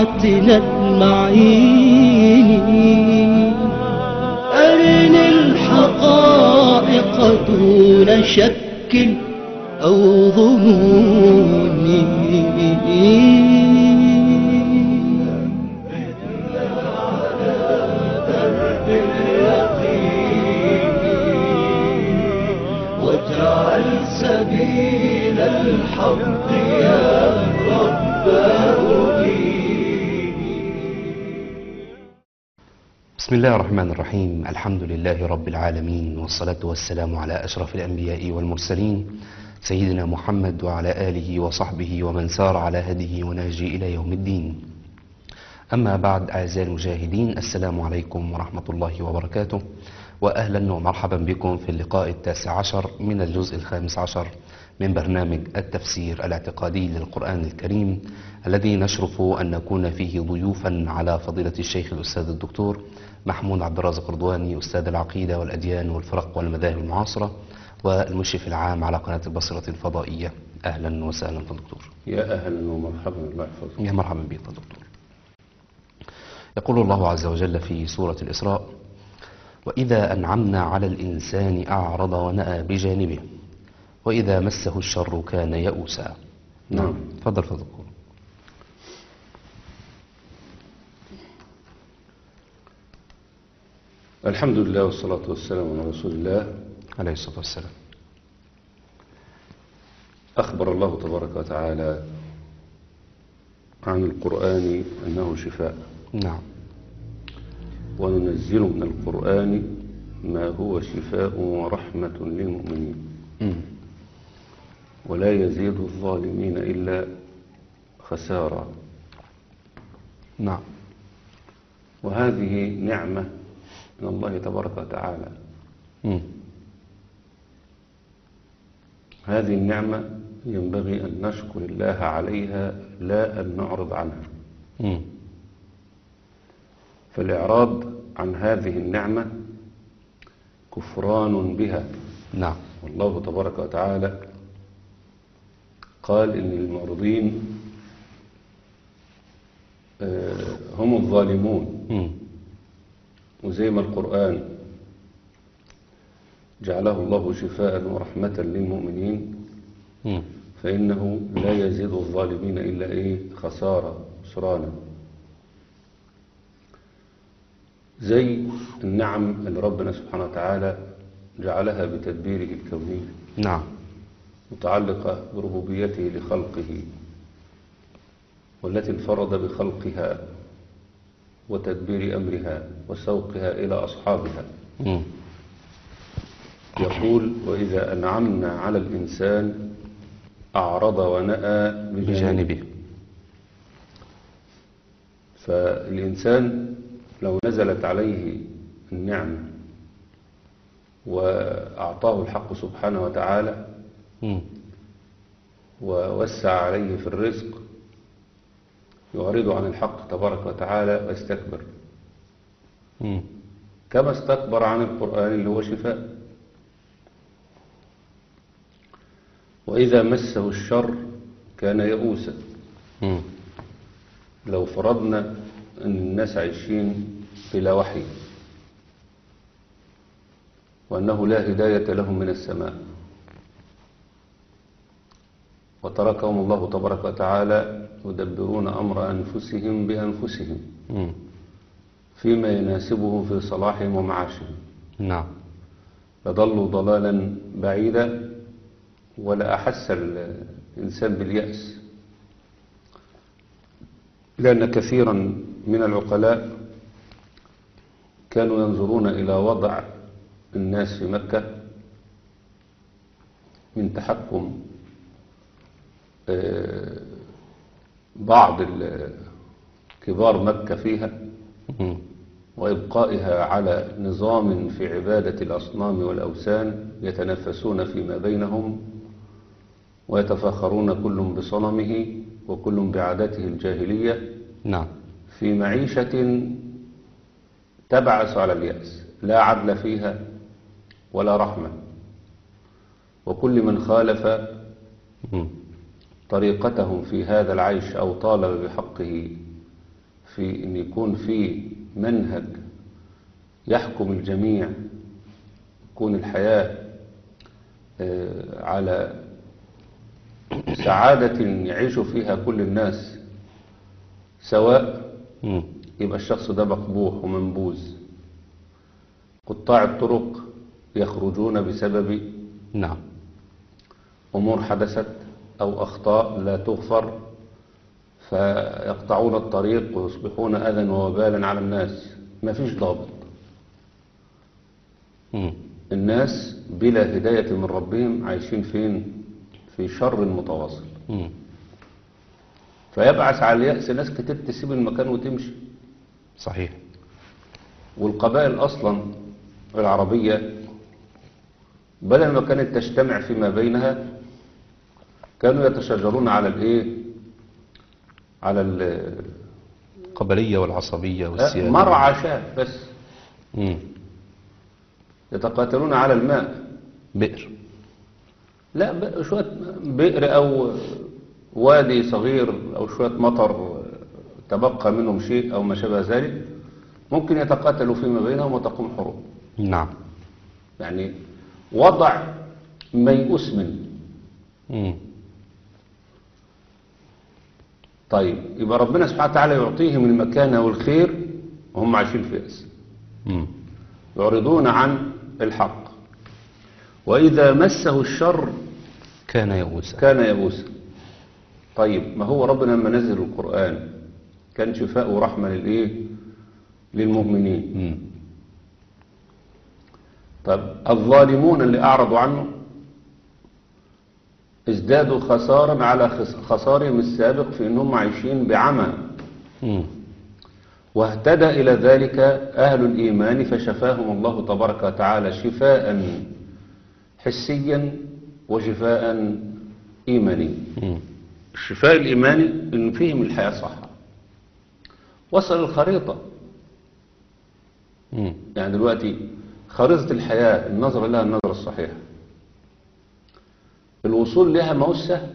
طاعتنا المعين أرني الحقائق دون شك أو ظنون واجعل سبيل الحق يا رب بسم الله الرحمن الرحيم الحمد لله رب العالمين والصلاة والسلام على أشرف الأنبياء والمرسلين سيدنا محمد وعلى آله وصحبه ومن سار على هديه ونهجه إلى يوم الدين أما بعد أعزائي المشاهدين السلام عليكم ورحمة الله وبركاته وأهلا ومرحبا بكم في اللقاء التاسع عشر من الجزء الخامس عشر من برنامج التفسير الاعتقادي للقرآن الكريم الذي نشرف أن نكون فيه ضيوفا على فضيلة الشيخ الأستاذ الدكتور محمود عبد الرازق رضواني أستاذ العقيدة والأديان والفرق والمذاهب المعاصرة والمشرف العام على قناة البصرة الفضائية أهلا وسهلا في الدكتور يا أهلا ومرحبا الله يحفظك يا مرحبا بك يا دكتور يقول الله عز وجل في سورة الإسراء وإذا أنعمنا على الإنسان أعرض ونأى بجانبه وإذا مسه الشر كان يئوسا نعم. تفضل فضل دكتور الحمد لله والصلاة والسلام على رسول الله عليه الصلاة والسلام أخبر الله تبارك وتعالى عن القرآن أنه شفاء نعم وننزل من القرآن ما هو شفاء ورحمة للمؤمنين مم. ولا يزيد الظالمين إلا خسارة نعم وهذه نعمة من الله تبارك وتعالى مم. هذه النعمة ينبغي أن نشكر الله عليها لا أن نعرض عنها مم. فالإعراض عن هذه النعمة كفران بها نعم والله تبارك وتعالى قال إن المعرضين آه، هم الظالمون مم. وزي ما القرآن جعله الله شفاء ورحمة للمؤمنين مم. فإنه لا يزيد الظالمين إلا إيه خسارة خسرانا زي النعم اللي ربنا سبحانه وتعالى جعلها بتدبيره الكوني نعم متعلقة بربوبيته لخلقه والتي انفرد بخلقها وتدبير أمرها وسوقها إلى أصحابها مم. يقول وإذا أنعمنا على الإنسان أعرض ونأى بجانبه بجانبه فالإنسان لو نزلت عليه النعمة وأعطاه الحق سبحانه وتعالى مم. ووسع عليه في الرزق يعرض عن الحق تبارك وتعالى ويستكبر مم. كما استكبر عن القرآن اللي هو شفاء وإذا مسه الشر كان يئوسا مم. لو فرضنا أن الناس عايشين بلا وحي وأنه لا هداية لهم من السماء وتركهم الله تبارك وتعالى يدبرون أمر أنفسهم بأنفسهم مم. فيما يناسبهم في صلاحهم ومعاشهم نعم فضلوا ضلالا بعيدا ولا أحس الإنسان باليأس لأن كثيرا من العقلاء كانوا ينظرون إلى وضع الناس في مكة من تحكم آه، بعض ال- كبار مكة فيها مم. وإبقائها على نظام في عبادة الأصنام والأوثان يتنافسون فيما بينهم ويتفاخرون كل بصنمه وكل بعادته الجاهلية نعم في معيشة تبعث على اليأس لا عدل فيها ولا رحمة وكل من خالف مم. طريقتهم في هذا العيش أو طالب بحقه في ان يكون في منهج يحكم الجميع تكون الحياة آه، على سعادة يعيش فيها كل الناس سواء مم. يبقى الشخص ده مقبوح ومنبوذ قطاع الطرق يخرجون بسبب نعم أمور حدثت أو أخطاء لا تغفر فيقطعون الطريق ويصبحون أذى ووبالا على الناس ما فيش ضابط مم. الناس بلا هداية من ربهم عايشين فين في شر متواصل مم. فيبعث على اليأس ناس كتير تسيب المكان وتمشي صحيح والقبائل أصلا العربية بدل ما كانت تجتمع فيما بينها كانوا يتشاجرون على الايه على ال- القبلية والعصبية والسيادة مرعى شاه بس مم. يتقاتلون على الماء بئر لا ب- شوية بئر أو وادي صغير أو شوية مطر تبقى منهم شيء أو ما شابه ذلك ممكن يتقاتلوا فيما بينهم وتقوم حروب نعم يعني وضع ميؤوس منه مم. طيب يبقى ربنا سبحانه وتعالى يعطيهم المكانة والخير وهم عايشين في يأس مم. يعرضون عن الحق وإذا مسه الشر كان يئوسا كان يئوسا طيب ما هو ربنا لما نزل القرآن كان شفاء ورحمة للإيه للمؤمنين مم. طب الظالمون اللي أعرضوا عنه ازدادوا خسارا على خس- خسارهم السابق في أنهم عايشين بعمى مم. واهتدى إلى ذلك أهل الإيمان فشفاهم الله تبارك وتعالى شفاء حسيا وشفاء إيمانيا مم. الشفاء الإيماني إن فيهم الحياة صح وصل الخريطة مم. يعني دلوقتي خريطة الحياة النظرة لها النظرة الصحيحة الوصول لها ما هو سهل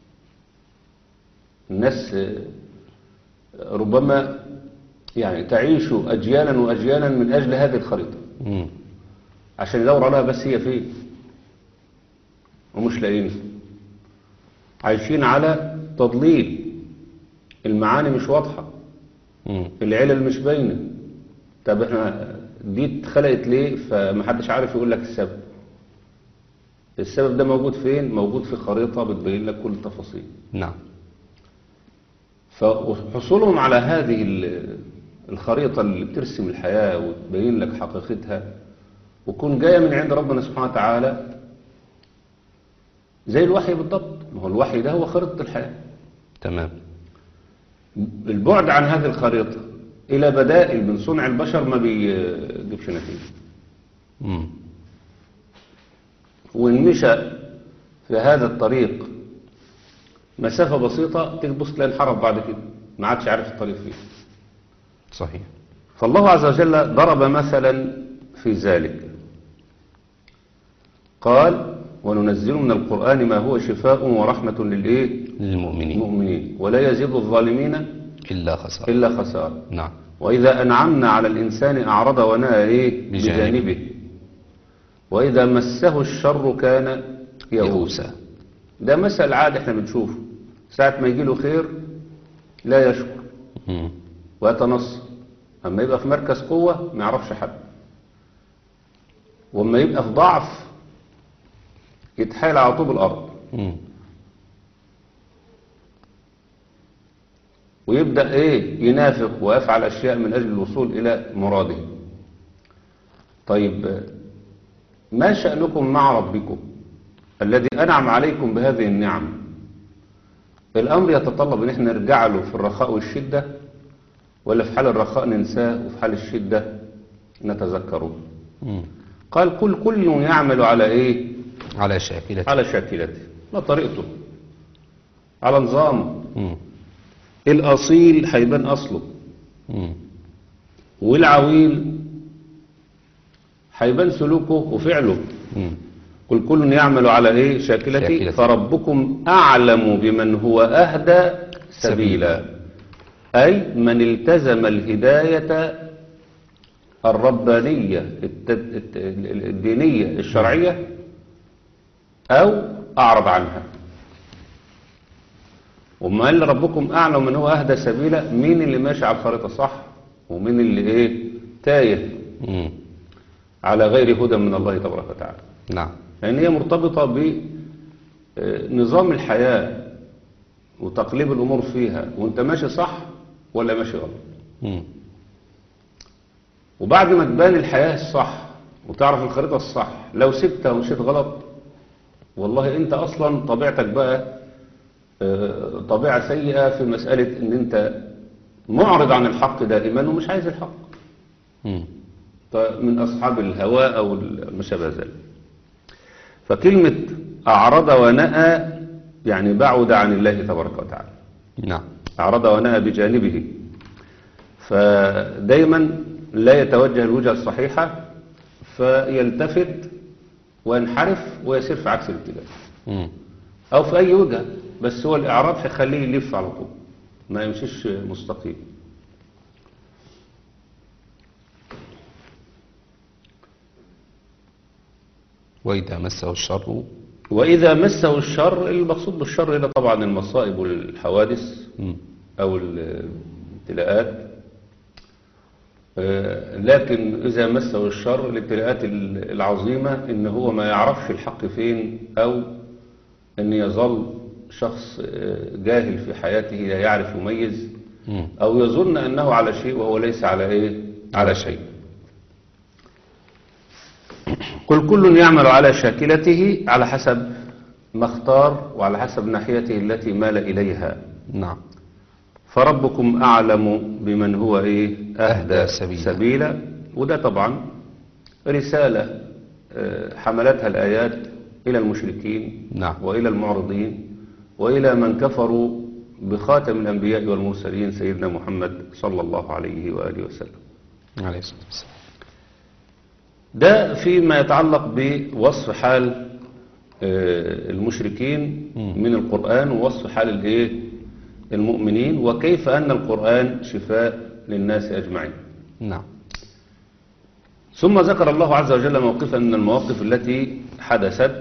الناس آه، ربما يعني تعيش أجيالا وأجيالا من أجل هذه الخريطة مم. عشان يدور عليها بس هي فين ومش لاقيينها عايشين على تضليل المعاني مش واضحة مم. العلل مش باينة طب احنا دي اتخلقت ليه فمحدش عارف يقول لك السبب السبب ده موجود فين موجود في خريطة بتبين لك كل التفاصيل نعم فحصولهم على هذه ال- الخريطة اللي بترسم الحياة وتبين لك حقيقتها وتكون جاية من عند ربنا سبحانه وتعالى زي الوحي بالضبط ما هو الوحي ده هو خريطة الحياة تمام البعد عن هذه الخريطة إلى بدائل من صنع البشر ما بيجيبش نتيجة مم. وإن مشى في هذا الطريق مسافة بسيطة تبص تلاقي انحرف بعد كده ما عادش عارف الطريق فيه صحيح فالله عز وجل ضرب مثلا في ذلك قال وننزل من القرآن ما هو شفاء ورحمة للإيه للمؤمنين المؤمنين ولا يزيد الظالمين إلا خسارة إلا خسارة نعم وإذا أنعمنا على الإنسان أعرض ونأى إيه بجانبه. بجانبه وإذا مسه الشر كان يئوسا يئوسا ده مثل عادي احنا بنشوفه ساعة ما يجي له خير لا يشكر مم. ويتنصر أما يبقى في مركز قوة ما يعرفش حد وأما يبقى في ضعف يتحايل على طوب الأرض مم. ويبدأ إيه ينافق ويفعل أشياء من أجل الوصول إلى مراده طيب ما شأنكم مع ربكم الذي أنعم عليكم بهذه النعم الأمر يتطلب أن احنا نرجع له في الرخاء والشدة ولا في حال الرخاء ننساه وفي حال الشدة نتذكره مم. قال كل كل يعمل على إيه على شاكلة على شاكلته على طريقته على نظامه مم. الأصيل هيبان أصله مم. والعويل هيبان سلوكه وفعله مم. قل كل يعمل على ايه شاكلته شاكلته. فربكم اعلم بمن هو اهدى سبيلا أي من التزم الهداية الربانية الت- الت- الدينية الشرعية أو أعرض عنها وما قال ربكم أعلم من هو أهدى سبيلا مين اللي ماشي على الخريطة صح ومين اللي إيه تايه مم. على غير هدى من الله تبارك وتعالى نعم لأن هي مرتبطة بنظام الحياة وتقليب الأمور فيها وانت ماشي صح ولا ماشي غلط مم. وبعد ما تبان الحياة الصح وتعرف الخريطة الصح لو سبتها ومشيت غلط والله انت اصلا طبيعتك بقى آه، طبيعة سيئة في مسألة ان انت معرض عن الحق دائما ومش عايز الحق مم. من أصحاب الهواء أو ما شابه ذلك فكلمة أعرض ونأى يعني بعد عن الله تبارك وتعالى نعم أعرض ونأى بجانبه فدايما لا يتوجه الوجهة الصحيحة فيلتفت وينحرف ويسير في عكس الاتجاه مم. أو في أي وجهة بس هو الإعراض هيخليه يلف على طول ما يمشيش مستقيم وإذا مسه الشر وإذا مسه الشر المقصود بالشر هنا طبعا المصائب والحوادث مم. أو الابتلاءات آه، لكن إذا مسه الشر الابتلاءات ال- العظيمة إن هو ما يعرفش الحق فين أو إن يظل شخص آه، جاهل في حياته لا يعرف يميز مم. أو يظن أنه على شيء وهو ليس على إيه على شيء قل كل يعمل على شاكلته على حسب ما اختار وعلى حسب ناحيته التي مال إليها نعم فربكم أعلم بمن هو إيه أهدى سبيلا. سبيلا وده طبعا رسالة آه، حملتها الآيات إلى المشركين نعم. وإلى المعرضين وإلى من كفروا بخاتم الأنبياء والمرسلين سيدنا محمد صلى الله عليه وآله وسلم عليه الصلاة والسلام ده فيما يتعلق بوصف حال آه، المشركين مم. من القرآن ووصف حال الايه المؤمنين وكيف أن القرآن شفاء للناس أجمعين نعم ثم ذكر الله عز وجل موقفا من المواقف التي حدثت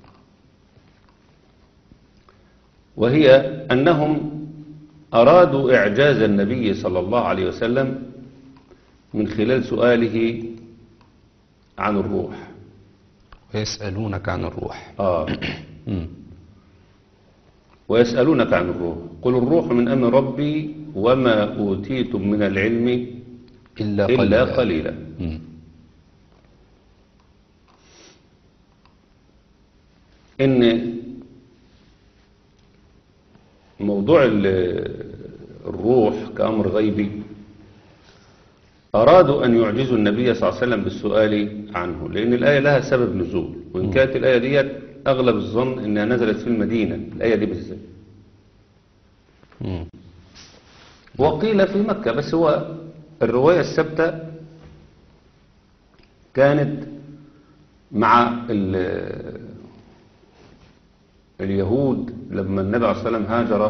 وهي أنهم أرادوا إعجاز النبي صلى الله عليه وسلم من خلال سؤاله عن الروح ويسألونك عن الروح آه مم. ويسألونك عن الروح قل الروح من أمر ربي وما أوتيتم من العلم إلا إلا قليلا قليلا مم. إن موضوع ال- الروح كأمر غيبي أرادوا أن يعجزوا النبي صلى الله عليه وسلم بالسؤال عنه لأن الآية لها سبب نزول وإن كانت الآية ديت أغلب الظن أنها نزلت في المدينة الآية دي بالذات مم. وقيل في مكة بس هو الرواية الثابتة كانت مع ال- اليهود لما النبي عليه الصلاة والسلام هاجر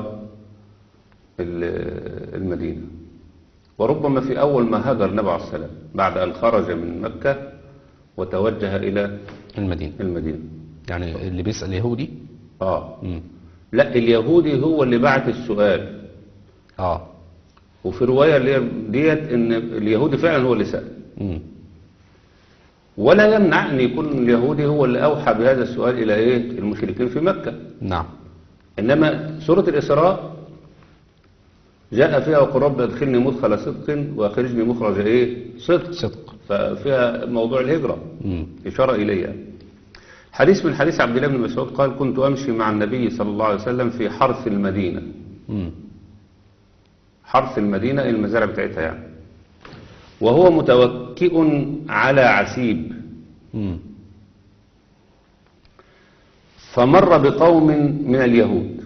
ال- المدينة وربما في أول ما هاجر النبي عليه الصلاة والسلام بعد أن خرج من مكة وتوجه إلى المدينة المدينة يعني اللي بيسأل يهودي آه مم. لا اليهودي هو اللي بعت السؤال آه وفي رواية اللي هي ديت ان اليهودي فعلا هو اللي سأل مم. ولا يمنع ان يكون اليهودي هو اللي اوحى بهذا السؤال الى ايه المشركين في مكة نعم انما سورة الاسراء جاء فيها وقل رب ادخلني مدخل صدق واخرجني مخرج ايه صدق صدق ففيها موضوع الهجرة مم. إشارة إليها حديث من حديث عبد الله بن مسعود قال كنت أمشي مع النبي صلى الله عليه وسلم في حرث المدينة مم. حرث المدينة المزارع بتاعتها يعني وهو متوكئ على عسيب مم. فمر بقوم من اليهود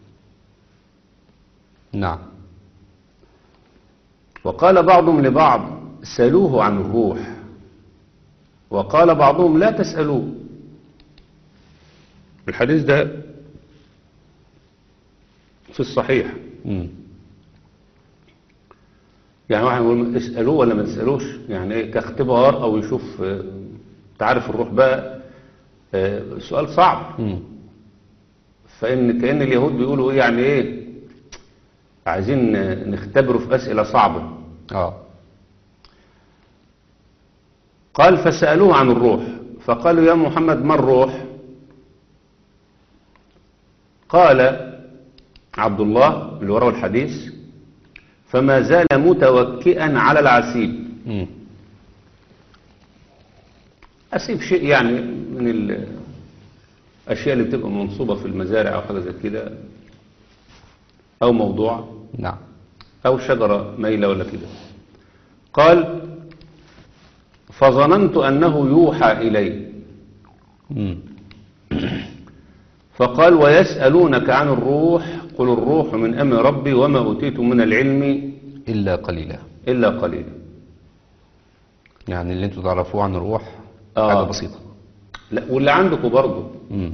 نعم وقال بعضهم لبعض سألوه عن الروح وقال بعضهم لا تسألوه الحديث ده في الصحيح مم. يعني واحد يقول اسألوه ولا ما تسألوش يعني ايه كاختبار او يشوف آه، تعرف الروح بقى آه، سؤال صعب مم. فإن كأن اليهود بيقولوا ايه يعني ايه عايزين نختبره في أسئلة صعبة اه قال فسألوه عن الروح فقالوا يا محمد ما الروح قال عبد الله اللي وراه الحديث فما زال متوكئا على العسيب مم. عسيب شيء يعني من الأشياء اللي بتبقى منصوبة في المزارع أو حاجة زي كده أو موضوع نعم أو شجرة ميلة ولا كده قال فظننت أنه يوحى إلي مم. فقال ويسألونك عن الروح قل الروح من أمر ربي وما أوتيت من العلم إلا قليلا إلا قليلا يعني اللي انتوا تعرفوه عن الروح آه. حاجة بسيطة لا واللي عندكم برضه مم.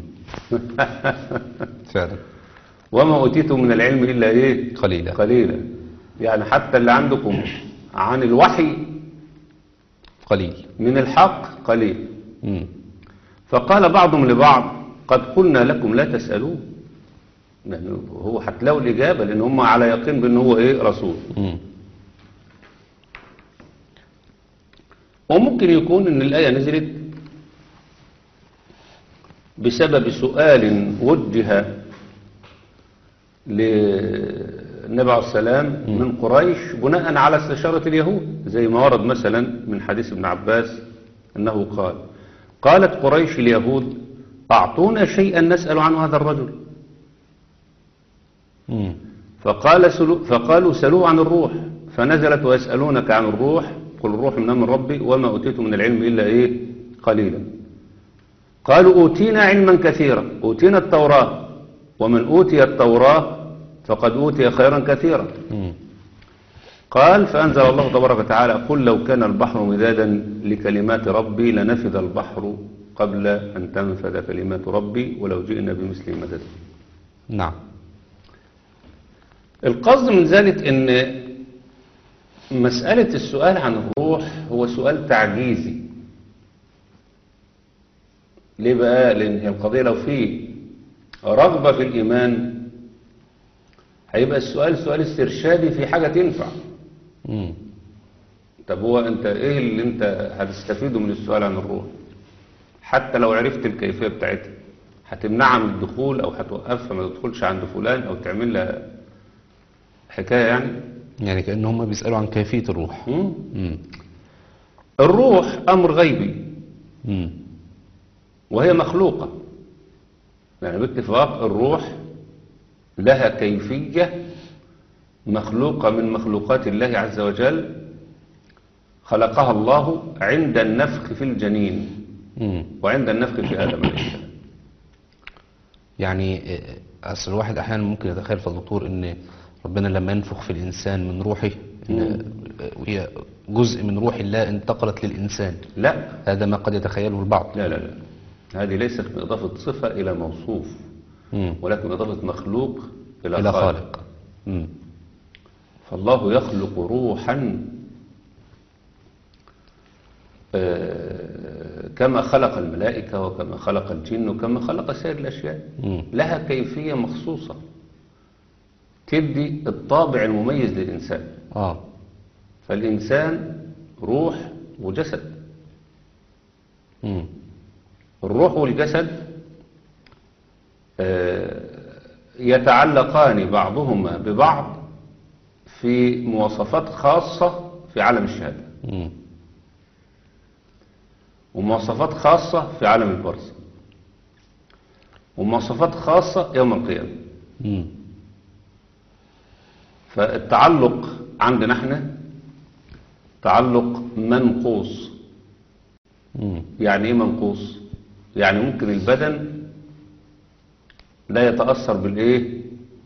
فعلا وما أوتيت من العلم إلا إيه قليلا قليلا يعني حتى اللي عندكم عن الوحي قليل من الحق قليل مم. فقال بعضهم لبعض قد قلنا لكم لا تسألوه لأنه هو هتلاقوا الإجابة لأن هم على يقين بأنه هو إيه رسول مم. وممكن يكون ان الآية نزلت بسبب سؤال وجه للنبي عليه السلام من قريش بناء على استشارة اليهود زي ما ورد مثلا من حديث ابن عباس أنه قال قالت قريش اليهود أعطونا شيئا نسأل عنه هذا الرجل مم. فقال سلو فقالوا سلوه عن الروح فنزلت ويسألونك عن الروح قل الروح من أمر ربي وما أوتيت من العلم إلا إيه قليلا قالوا أوتينا علما كثيرا أوتينا التوراة ومن أوتي التوراة فقد أوتي خيرا كثيرا مم. قال فأنزل الله تبارك وتعالى قل لو كان البحر مدادا لكلمات ربي لنفذ البحر قبل أن تنفذ كلمات ربي ولو جئنا بمثله مددا نعم القصد من ذلك ان مسألة السؤال عن الروح هو سؤال تعجيزي ليه بقى لان هي القضية لو في رغبة في الايمان هيبقى السؤال سؤال استرشادي في حاجة تنفع مم. طب هو انت ايه اللي انت هتستفيده من السؤال عن الروح حتى لو عرفت الكيفية بتاعتها هتمنعها من الدخول او هتوقفها ما تدخلش عند فلان او تعمل لها حكاية يعني يعني كأن هم بيسألوا عن كيفية الروح مم. مم. الروح أمر غيبي مم. وهي مخلوقة يعني باتفاق الروح لها كيفية مخلوقة من مخلوقات الله عز وجل خلقها الله عند النفخ في الجنين مم. وعند النفخ في آدم عليه السلام يعني آه، أصل الواحد أحيانا ممكن يتخيل في الدكتور إن ربنا لما ينفخ في الإنسان من روحه إن آه، وهي جزء من روح الله انتقلت للإنسان لا هذا ما قد يتخيله البعض لا لا لا هذه ليست من إضافة صفة إلى موصوف مم. ولكن إضافة مخلوق إلى, إلى خالق خالق مم. فالله يخلق روحا آه، كما خلق الملائكة وكما خلق الجن وكما خلق سائر الأشياء مم. لها كيفية مخصوصة تدي الطابع المميز للإنسان آه فالإنسان روح وجسد مم. الروح والجسد آه، يتعلقان بعضهما ببعض في مواصفات خاصة في عالم الشهادة مم. ومواصفات خاصة في عالم البرزخ ومواصفات خاصة يوم القيامة مم. فالتعلق عندنا احنا تعلق منقوص مم. يعني ايه منقوص يعني ممكن البدن لا يتأثر بالايه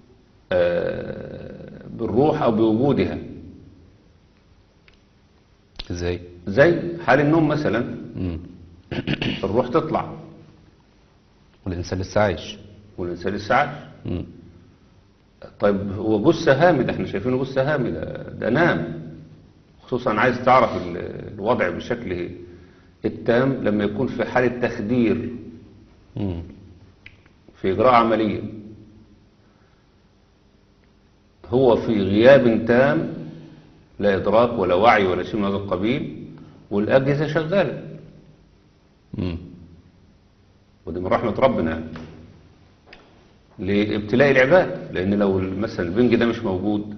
آه بالروح او بوجودها إزاي زي حال النوم مثلا مم. الروح تطلع والإنسان لسه عايش والانسان لسه عايش مم. طيب هو جثة هامدة احنا شايفينه جثة هامدة ده نام خصوصا عايز تعرف ال- الوضع بشكل التام لما يكون في حالة تخدير مم. في إجراء عملية هو في غياب تام لا إدراك ولا وعي ولا شيء من هذا القبيل والأجهزة شغالة مم. ودي من رحمة ربنا يعني. لابتلاء العباد لأن لو مثلا البنج ده مش موجود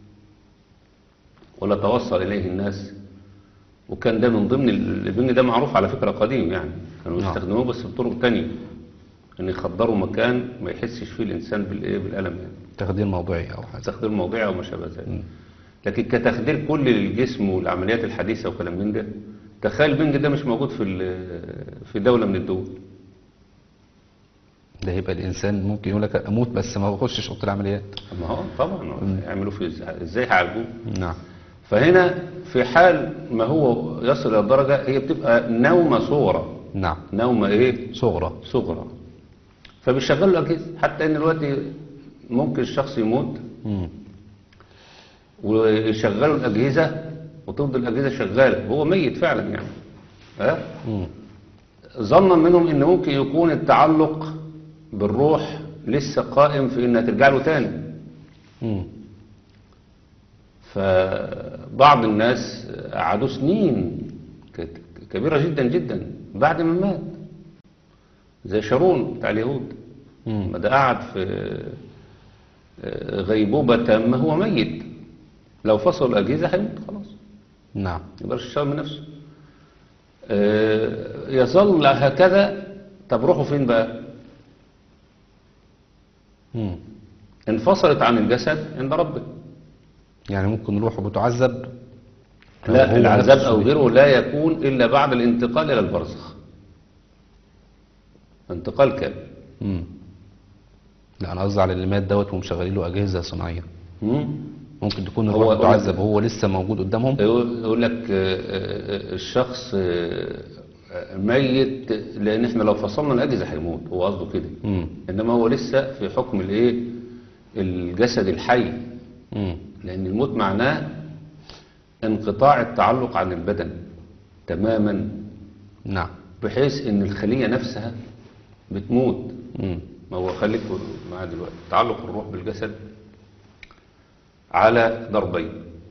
ولا توصل إليه الناس وكان ده من ضمن ال- البنج ده معروف على فكرة قديم يعني كانوا نعم. يستخدموه بس بطرق تانية ان يخدروا مكان ما يحسش فيه الانسان بالايه بالالم يعني تخدير موضوعي او حاجه تخدير موضعي او ما شابه ذلك لكن كتخدير كل الجسم والعمليات الحديثه وكلام من ده تخيل البنج ده مش موجود في ال- في دوله من الدول ده يبقى الانسان ممكن يقول لك اموت بس ما بخشش اوضه العمليات ما هو طبعا يعملوا فيه إزاي- ازاي هيعالجوه نعم فهنا في حال ما هو يصل الى الدرجه هي بتبقى نومه صغرى نعم نومه ايه صغرى صغرى فبيشغلوا الاجهزه حتى ان دلوقتي ممكن الشخص يموت مم. ويشغلوا الأجهزة وتفضل الأجهزة شغالة هو ميت فعلا يعني ها مم. ظنا منهم ان ممكن يكون التعلق بالروح لسه قائم في انها ترجع له تاني مم. فبعض الناس قعدوا سنين ك- كبيرة جدا جدا بعد ما مات زي شارون بتاع اليهود مم. ما ده قعد في آه، غيبوبة تامة هو ميت لو فصلوا الأجهزة هيموت خلاص نعم يبقى الشيطان من نفسه آه، يظل هكذا طب روحوا فين بقى مم. انفصلت عن الجسد عند ربه يعني ممكن روحه بتعذب لا هو العذاب نفسه أو بي- غيره لا يكون إلا بعد الانتقال إلى البرزخ انتقال كامل مم. لا انا قصدي على اللي مات دوت ومشغلين له اجهزه صناعيه مم. ممكن تكون هو- الروح هو- بتعذب وهو لسه موجود قدامهم يقول يقول لك آه، آه، الشخص آه، آه، ميت لأن احنا لو فصلنا الأجهزة هيموت هو قصده كده مم. إنما هو لسه في حكم الإيه الجسد الحي مم. لأن الموت معناه انقطاع التعلق عن البدن تماما نعم بحيث ان الخلية نفسها بتموت مم. ما هو خليك معاه دلوقتي تعلق الروح بالجسد على ضربين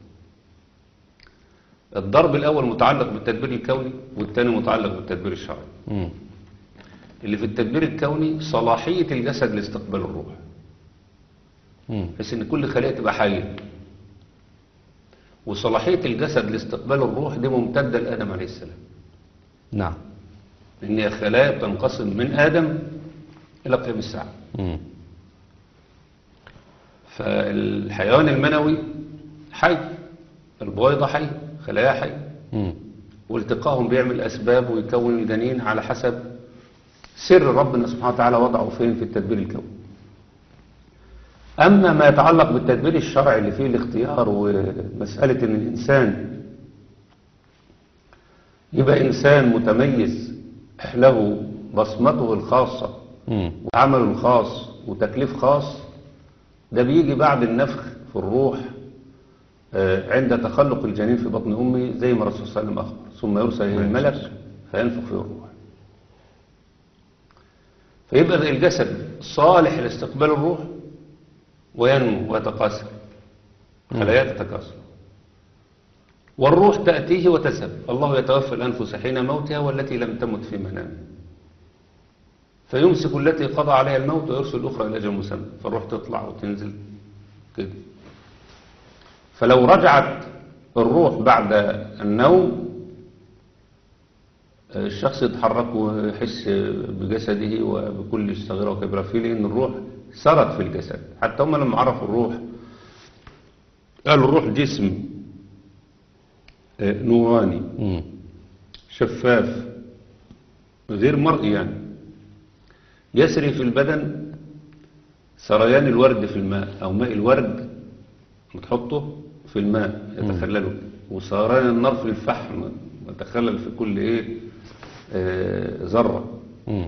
الضرب الأول متعلق بالتدبير الكوني والثاني متعلق بالتدبير الشرعي مم. اللي في التدبير الكوني صلاحية الجسد لاستقبال الروح مم. بحيث ان كل خلية تبقى حية وصلاحية الجسد لاستقبال الروح دي ممتدة لآدم عليه السلام نعم لأن هي خلايا بتنقسم من آدم إلى قيام الساعة مم. فالحيوان المنوي حي البويضة حي خلايا حي مم. والتقائهم بيعمل أسباب ويكون الجنين على حسب سر ربنا سبحانه وتعالى وضعه فين في التدبير الكوني أما ما يتعلق بالتدبير الشرعي اللي فيه الاختيار ومسألة أن الإنسان يبقى إنسان متميز له بصمته الخاصة مم. وعمله الخاص وتكليف خاص ده بيجي بعد النفخ في الروح آه، عند تخلق الجنين في بطن أمه زي ما الرسول صلى الله عليه وسلم أخبر ثم يرسل إلى الملك فينفخ فيه الروح فيبقى الجسد صالح لاستقبال الروح وينمو ويتقاسم خلايا تتكاثر والروح تأتيه وتذهب الله يتوفى الأنفس حين موتها والتي لم تمت في منامها فيمسك التي قضى عليها الموت ويرسل الأخرى إلى أجل مسمى فالروح تطلع وتنزل كده فلو رجعت الروح بعد النوم الشخص يتحرك ويحس بجسده وبكل صغيرة وكبيرة فيه لأن الروح سرت في الجسد حتى هم لما عرفوا الروح قالوا الروح جسم آه، نوراني مم. شفاف غير مرئي يعني يسري في البدن سريان الورد في الماء أو ماء الورد بتحطه في الماء يتخلله وسريان النار في الفحم يتخلل في كل ايه آه، ذرة مم.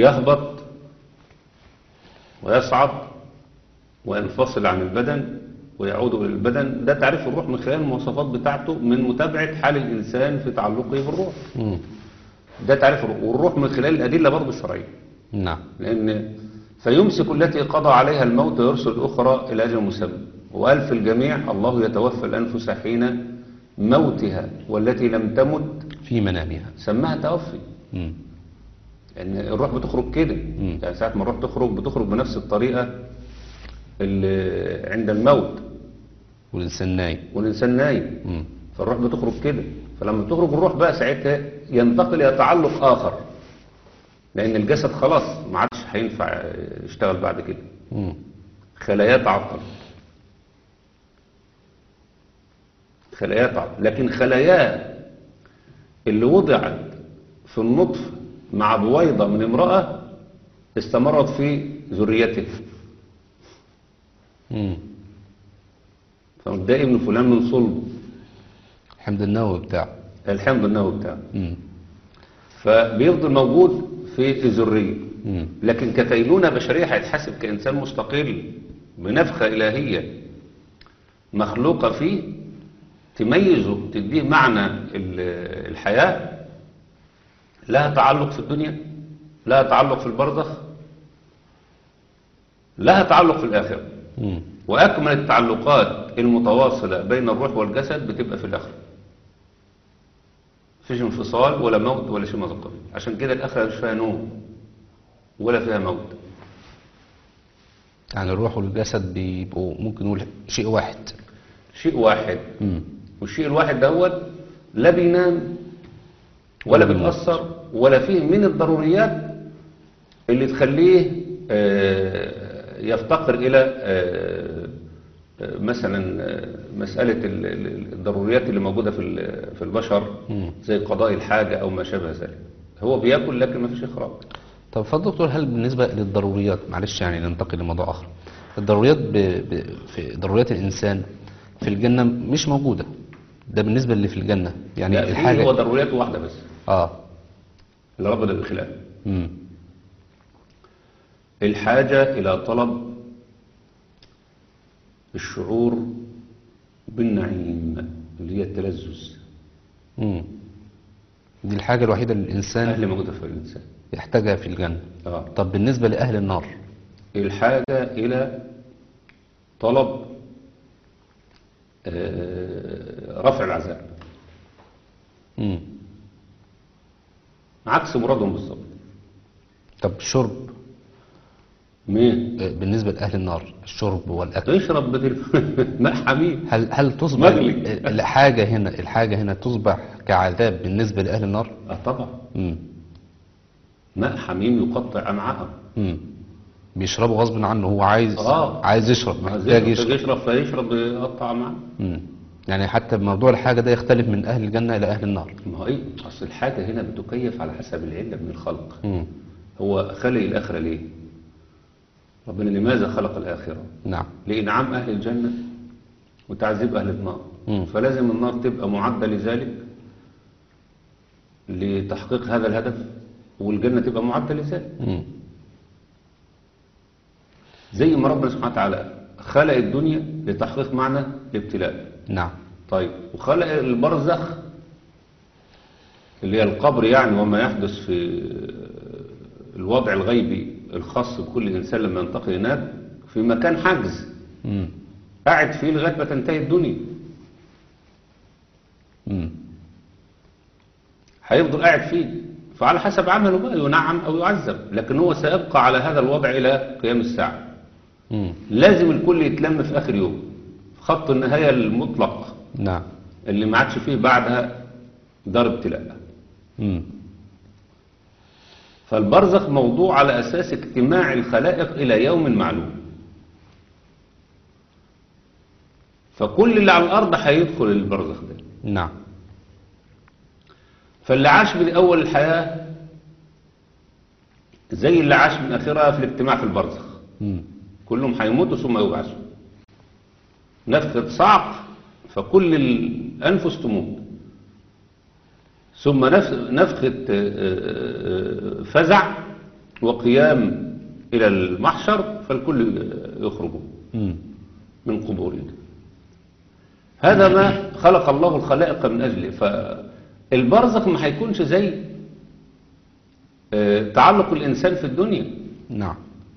يهبط ويصعد وينفصل عن البدن ويعود إلى البدن ده تعريف الروح من خلال المواصفات بتاعته من متابعة حال الإنسان في تعلقه بالروح مم. ده تعريف الروح والروح من خلال الأدلة برضه الشرعية نعم لأن فيمسك التي قضى عليها الموت ويرسل الأخرى إلى أجل مسمى وقال في الجميع الله يتوفى الأنفس حين موتها والتي لم تمت في منامها سماها توفي مم. لأن الروح بتخرج كده مم. يعني ساعة ما الروح تخرج بتخرج بنفس الطريقة اللي عند الموت والإنسان نايم والإنسان نايم مم. فالروح بتخرج كده فلما تخرج الروح بقى ساعتها ينتقل إلى تعلق آخر لأن الجسد خلاص ما عادش هينفع يشتغل بعد كده مم. خلايا تعطل خلايا تعطل لكن خلاياه اللي وضعت في النطف مع بويضة من امرأة استمرت في ذريته مم. فده ابن فلان من صلبه الحمض النووي بتاعه الحمض النووي بتاعه مم. فبيفضل موجود في الذرية مم. لكن ككينونة بشرية هيتحسب كإنسان مستقل بنفخة إلهية مخلوقة فيه تميزه تديه معنى ال- الحياة لها تعلق في الدنيا لها تعلق في البرزخ لها تعلق في الآخرة مم. وأكمل التعلقات المتواصلة بين الروح والجسد بتبقى في الآخرة مفيش انفصال ولا موت ولا شيء من هذا القبيل عشان كده الآخرة مش فيها نوم ولا فيها موت يعني الروح والجسد بيبقوا ممكن نقول شيء واحد شيء واحد مم. والشيء الواحد دوت لا بينام ولا ولا بيموت. بيتأثر ولا فيه من الضروريات اللي تخليه آه، يفتقر إلى آه، آه، مثلا آه، مسألة ال- ال- الضروريات اللي موجودة في ال- في البشر مم. زي قضاء الحاجة أو ما شابه ذلك هو بياكل لكن ما فيش إخراج طب فضل دكتور هل بالنسبة للضروريات معلش يعني ننتقل لموضوع آخر الضروريات ب... ب... في ضروريات الإنسان في الجنة مش موجودة ده بالنسبة اللي في الجنة يعني لا، فيه الحاجة هو ضرورياته واحدة بس آه اللي ربط بالخلاف مم. الحاجة إلى طلب الشعور بالنعيم اللي هي التلذذ مم. دي الحاجة الوحيدة اللي الإنسان أهل موجودة في الإنسان يحتاجها في الجنة آه. طب بالنسبة لأهل النار الحاجة إلى طلب آه، رفع العذاب مم. عكس مرادهم بالظبط طب الشرب مين آه، بالنسبة لأهل النار الشرب والأكل اشرب بدل ماء حميم هل هل تصبح مغلي. الحاجة هنا الحاجة هنا تصبح كعذاب بالنسبة لأهل النار؟ آه طبعا مم. ماء حميم يقطع أمعاءهم مم. بيشربوا غصب عنه هو عايز آه. عايز يشرب ما محتاج زي- يشرب يشرب فيشرب يقطع أمعاء مم. يعني حتى بموضوع الحاجة ده يختلف من أهل الجنة إلى أهل النار ما هو إيه أصل الحاجة هنا بتكيف على حسب العلة من الخلق مم. هو خلق الآخرة ليه ربنا لماذا خلق الآخرة نعم لإنعام أهل الجنة وتعذيب أهل النار مم. فلازم النار تبقى معدة لذلك لتحقيق هذا الهدف والجنة تبقى معدة لذلك مم. زي ما ربنا سبحانه وتعالى خلق الدنيا لتحقيق معنى الابتلاء نعم طيب وخلق البرزخ اللي هي القبر يعني وما يحدث في الوضع الغيبي الخاص بكل إنسان لما ينتقل هناك في مكان حجز مم. قاعد فيه لغاية ما تنتهي الدنيا مم. هيفضل قاعد فيه فعلى حسب عمله بقى ينعم أو يعذب لكن هو سيبقى على هذا الوضع إلى قيام الساعة مم. لازم الكل يتلم في آخر يوم في خط النهاية المطلق نعم اللي ما عادش فيه بعدها دار ابتلاء مم. فالبرزخ موضوع على أساس اجتماع الخلائق إلى يوم معلوم فكل اللي على الأرض هيدخل البرزخ ده نعم فاللي عاش من أول الحياة زي اللي عاش من آخرها في الاجتماع في البرزخ مم. كلهم هيموتوا ثم يبعثوا نفخة صعق فكل الأنفس تموت ثم نف- نفخة آه، آه، آه، فزع وقيام إلى المحشر فالكل يخرجوا مم. من قبورهم هذا ما خلق الله الخلائق من أجله فالبرزخ ما هيكونش زي آه، تعلق الإنسان في الدنيا نعم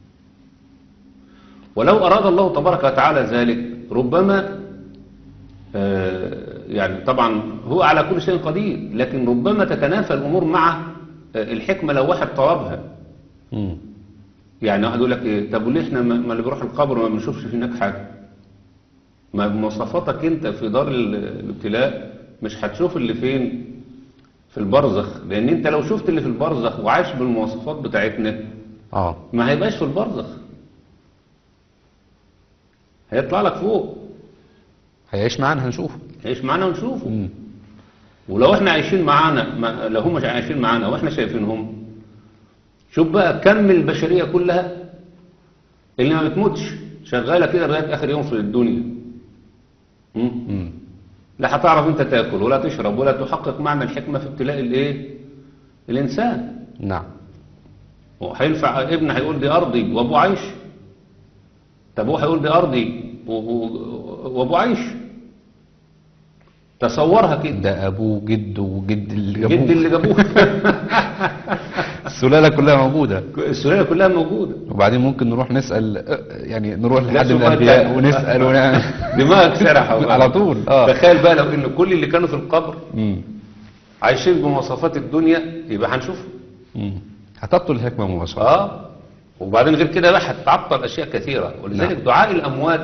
ولو أراد الله تبارك وتعالى ذلك ربما آه، يعني طبعا هو على كل شيء قدير لكن ربما تتنافى الأمور مع آه، الحكمة لو واحد طلبها مم. يعني واحد يقول لك ايه طب وليه احنا ما ما اللي بيروح القبر ما بنشوفش هناك حاجة ما بمواصفاتك انت في دار ال- الابتلاء مش هتشوف اللي فين في البرزخ لان انت لو شفت اللي في البرزخ وعايش بالمواصفات بتاعتنا اه ما هيبقاش في البرزخ هيطلع لك فوق هيعيش معانا هنشوفه عيش معانا ونشوفه مم. ولو احنا عايشين معانا ما لو هم مش عايشين معانا واحنا شايفينهم شوف بقى كم البشرية كلها اللي ما بتموتش شغالة كده لغاية آخر يوم في الدنيا مم. مم. لا هتعرف انت تاكل ولا تشرب ولا تحقق معنى الحكمة في ابتلاء الايه الانسان نعم وهينفع ابن هيقول دي ارضي وابوه عايش طب هو هيقول دي ارضي و- و- وابوه عايش تصورها كده ده ابوه جده وجد اللي جابوه جد اللي جابوه السلالة كلها موجودة السلالة كلها موجودة وبعدين ممكن نروح نسأل آه، يعني نروح لا، لحد شوف من بقى الأنبياء انت- ونسأل ونعمل دماغك سرحة بقى. على طول اه تخيل بقى لو ان كل اللي كانوا في القبر مم. عايشين بمواصفات الدنيا يبقى هنشوف مم. هتبطل الحكمة مباشرة اه وبعدين غير كده بقى هتتعطل اشياء كثيرة ولذلك نعم. دعاء الاموات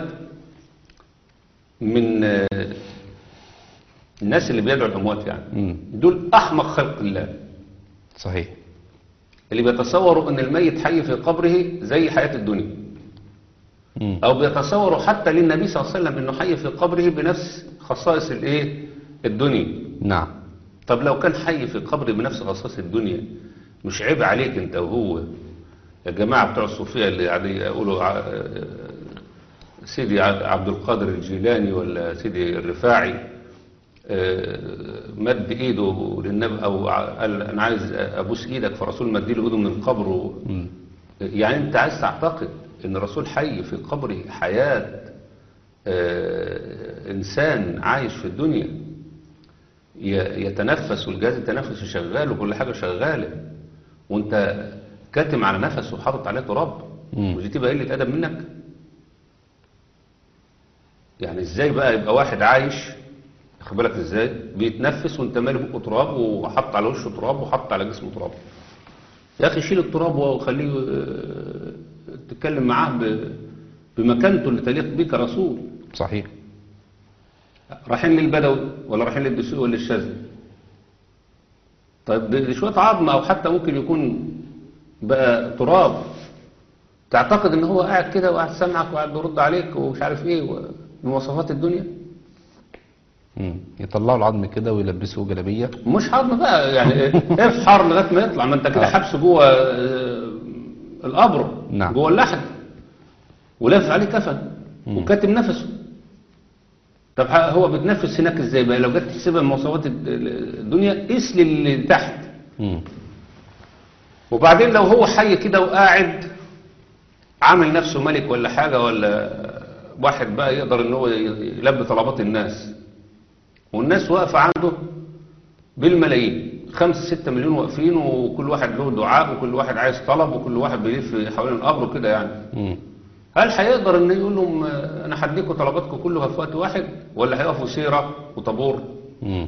من آه، الناس اللي بيدعوا الاموات يعني مم. دول احمق خلق الله صحيح اللي بيتصوروا ان الميت حي في قبره زي حياة الدنيا مم. او بيتصوروا حتى للنبي صلى الله عليه وسلم انه حي في قبره بنفس خصائص الايه الدنيا نعم طب لو كان حي في قبر بنفس خصائص الدنيا مش عيب عليك انت وهو يا جماعة بتوع الصوفية اللي قاعدين يقولوا ع- سيدي ع- عبد القادر الجيلاني ولا سيدي الرفاعي آه، مد ايده للنبي او ع- قال انا عايز ابوس ايدك فالرسول مد له ايده من القبر و- مم. يعني انت عايز تعتقد ان الرسول حي في قبره حياة آه، انسان عايش في الدنيا ي- يتنفس والجهاز التنفسي شغال وكل حاجة شغالة وانت كاتم على نفسه وحاطط عليه تراب مم. مش دي تبقى قلة ادب منك يعني ازاي بقى يبقى واحد عايش واخد بالك ازاي بيتنفس وانت مالي بقه تراب وحط على وشه تراب وحط على جسمه تراب يا اخي شيل التراب وخليه آه، تتكلم معاه ب- بمكانته اللي تليق بيه كرسول صحيح رايحين للبدوي ولا رايحين للدسوق ولا للشاذلي طيب دي دي شويه عظم او حتى ممكن يكون بقى تراب تعتقد ان هو قاعد كده وقاعد سامعك وقاعد بيرد عليك ومش عارف ايه و- بمواصفات الدنيا مم. يطلعوا العظم كده ويلبسوه جلابية مش عظم بقى يعني افحر لغايه ما يطلع ما انت كده آه. حبسه جوه آه، القبر نعم. جوه اللحد ولافف عليه كفن مم. وكاتم نفسه طب ح- هو بيتنفس هناك ازاي بقى لو جت تحسبها من مواصفات الد- الدنيا قيس للي تحت مم. وبعدين لو هو حي كده وقاعد عامل نفسه ملك ولا حاجة ولا واحد بقى يقدر ان هو يلبي طلبات الناس والناس واقفة عنده بالملايين خمسة ستة مليون واقفين وكل واحد له دعاء وكل واحد عايز طلب وكل واحد بيلف حوالين القبر كده يعني مم. هل هيقدر ان يقول لهم آه، انا هديكم طلباتكم كلها في وقت واحد ولا هيقفوا سيرة وطابور مم.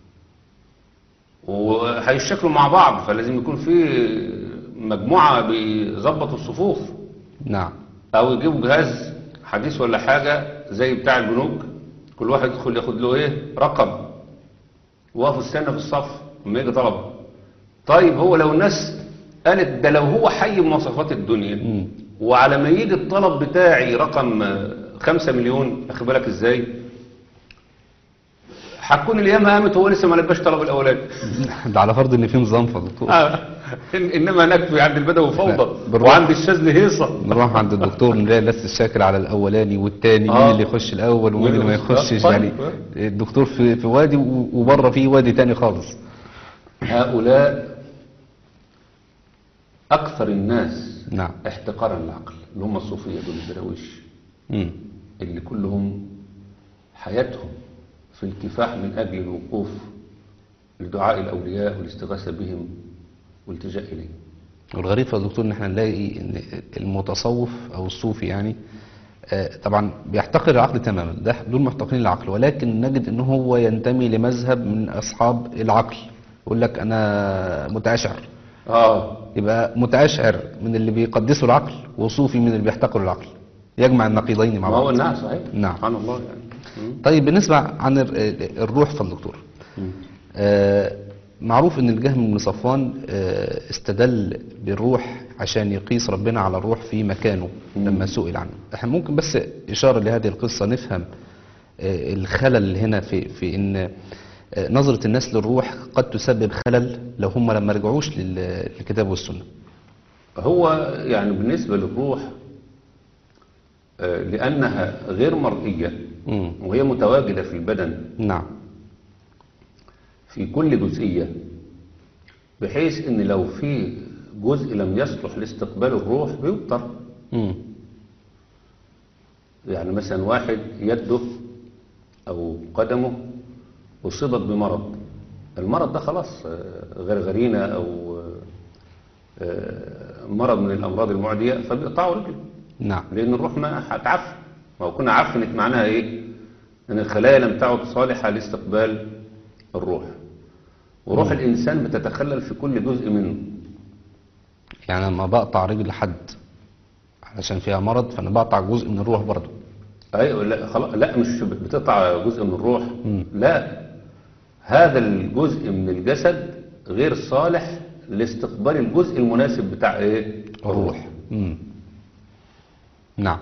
وهيشكلوا مع بعض فلازم يكون في مجموعة بيظبطوا الصفوف نعم او يجيبوا جهاز حديث ولا حاجة زي بتاع البنوك كل واحد يدخل ياخد له ايه رقم وقفوا استنى في الصف لما يجي طلب طيب هو لو الناس قالت ده لو هو حي بمواصفات الدنيا مم. وعلى ما يجي الطلب بتاعي رقم آه، خمسة مليون اخد بالك ازاي هتكون الايام قامت وهو لسه ما لباش طلب الاولاني ده على فرض ان في نظام يا دكتور آه. إن- انما هناك في عند البدوي لا، فوضى بالروح. وعند الشاذلي هيصه نروح عند الدكتور نلاقي لسه الشاكل على الاولاني والتاني مين آه. اللي يخش الاول ومين اللي ما وين- يخشش طيب. يعني الدكتور في في وادي و- وبره في وادي تاني خالص هؤلاء اكثر الناس نعم احتقارا للعقل اللي هم الصوفيه دول الدراويش مم. اللي كلهم حياتهم في الكفاح من أجل الوقوف لدعاء الأولياء والاستغاثة بهم والالتجاء إليهم والغريب يا دكتور ان احنا نلاقي ان المتصوف او الصوفي يعني آه، طبعا بيحتقر العقل تماما ده دول محتقرين العقل ولكن نجد ان هو ينتمي لمذهب من اصحاب العقل يقول لك انا متعشعر آه يبقى متعشعر من اللي بيقدسوا العقل وصوفي من اللي بيحتقروا العقل يجمع النقيضين مع ما هو بعض الناس صحيح نعم. سبحان الله يعني مم. طيب بالنسبة عن ال- الروح فضل دكتور مم. آه، معروف ان الجهم بن صفوان آه، استدل بالروح عشان يقيس ربنا على الروح في مكانه لما سئل عنه احنا ممكن بس اشارة لهذه القصة نفهم آه، الخلل هنا في في ان آه، نظرة الناس للروح قد تسبب خلل لو هم لما رجعوش لل- للكتاب والسنة هو يعني بالنسبة للروح آه، لأنها غير مرئية مم. وهي متواجدة في البدن نعم في كل جزئية بحيث ان لو في جزء لم يصلح لاستقبال الروح بيبطر مم. يعني مثلا واحد يده او قدمه اصيبت بمرض المرض ده خلاص آه، غرغرينة او آه، مرض من الامراض المعدية فبيقطعوا رجله نعم لان الروح ما هتعفن ما هو كنا عفنت معناها ايه ان الخلايا لم تعد صالحة لاستقبال الروح وروح الانسان بتتخلل في كل جزء منه يعني لما بقطع رجل حد علشان فيها مرض فانا بقطع جزء من الروح برضه ايوه لا خلاص لا مش بتقطع جزء من الروح لا هذا الجزء من الجسد غير صالح لاستقبال الجزء المناسب بتاع ايه الروح مم. نعم